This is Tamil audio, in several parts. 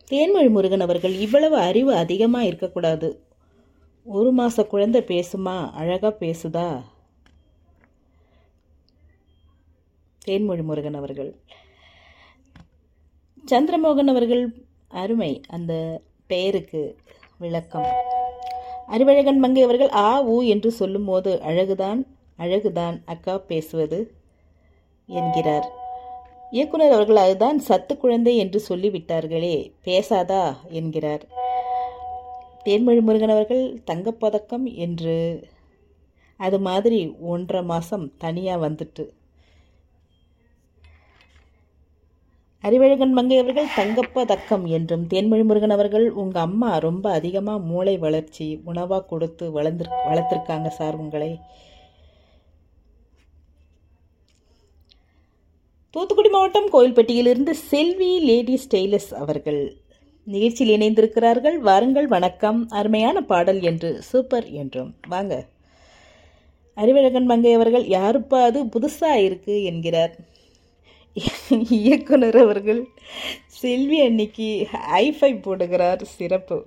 தேன்மொழி முருகன் அவர்கள் இவ்வளவு அறிவு அதிகமாக இருக்கக்கூடாது ஒரு மாத குழந்தை பேசுமா அழகாக பேசுதா தேன்மொழி முருகன் அவர்கள் சந்திரமோகன் அவர்கள் அருமை அந்த பெயருக்கு விளக்கம் அறிவழகன் மங்கை அவர்கள் ஆ ஊ என்று சொல்லும்போது அழகுதான் அழகுதான் அக்கா பேசுவது என்கிறார் இயக்குனர் அவர்கள் அதுதான் சத்து குழந்தை என்று சொல்லிவிட்டார்களே பேசாதா என்கிறார் தேன்மொழி முருகன் அவர்கள் தங்கப்பதக்கம் என்று அது மாதிரி ஒன்றரை மாதம் தனியாக வந்துட்டு அறிவழகன் மங்கை அவர்கள் தங்கப்பதக்கம் என்றும் தேன்மொழி முருகன் அவர்கள் உங்கள் அம்மா ரொம்ப அதிகமாக மூளை வளர்ச்சி உணவாக கொடுத்து வளர்ந்து வளர்த்துருக்காங்க சார் உங்களை தூத்துக்குடி மாவட்டம் கோயில்பட்டியிலிருந்து செல்வி லேடிஸ் டெய்லர்ஸ் அவர்கள் நிகழ்ச்சியில் இணைந்திருக்கிறார்கள் வாருங்கள் வணக்கம் அருமையான பாடல் என்று சூப்பர் என்றும் வாங்க அறிவழகன் மங்கை அவர்கள் யாருப்பா அது புதுசாக இருக்கு என்கிறார் இயக்குனர் அவர்கள் செல்வி அன்னைக்கு ஐஃபை போடுகிறார் சிறப்பு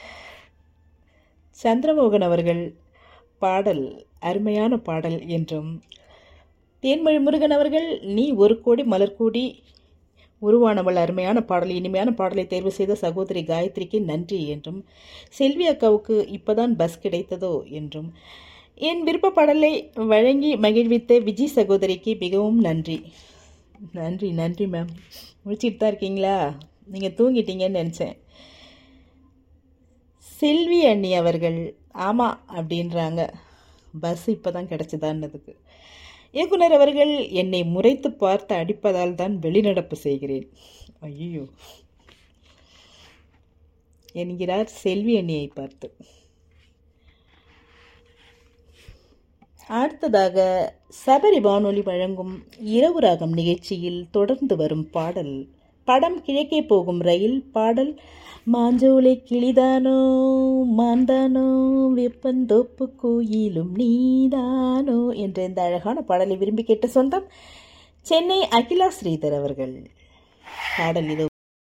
சந்திரமோகன் அவர்கள் பாடல் அருமையான பாடல் என்றும் தேன்மொழி முருகன் அவர்கள் நீ ஒரு கோடி மலர் கோடி உருவானவள் அருமையான பாடல் இனிமையான பாடலை தேர்வு செய்த சகோதரி காயத்ரிக்கு நன்றி என்றும் செல்வி அக்காவுக்கு இப்பதான் பஸ் கிடைத்ததோ என்றும் என் விருப்ப பாடலை வழங்கி மகிழ்வித்த விஜய் சகோதரிக்கு மிகவும் நன்றி நன்றி நன்றி மேம் முடிச்சிட்டு தான் இருக்கீங்களா நீங்கள் தூங்கிட்டீங்கன்னு நினச்சேன் செல்வி அண்ணி அவர்கள் ஆமாம் அப்படின்றாங்க பஸ் இப்போ தான் கிடச்சிதான்னதுக்கு இயக்குனர் அவர்கள் என்னை முறைத்து பார்த்து அடிப்பதால் தான் வெளிநடப்பு செய்கிறேன் ஐயோ என்கிறார் செல்வி அண்ணியை பார்த்து அடுத்ததாக சபரி வானொலி வழங்கும் இரவு ராகம் நிகழ்ச்சியில் தொடர்ந்து வரும் பாடல் படம் கிழக்கே போகும் ரயில் பாடல் மாஞ்சோலை கிளிதானோ மாந்தானோ வெப்பந்தோப்பு கோயிலும் நீதானோ என்ற இந்த அழகான பாடலை விரும்பி கேட்ட சொந்தம் சென்னை அகிலா ஸ்ரீதர் அவர்கள் பாடல் இதோ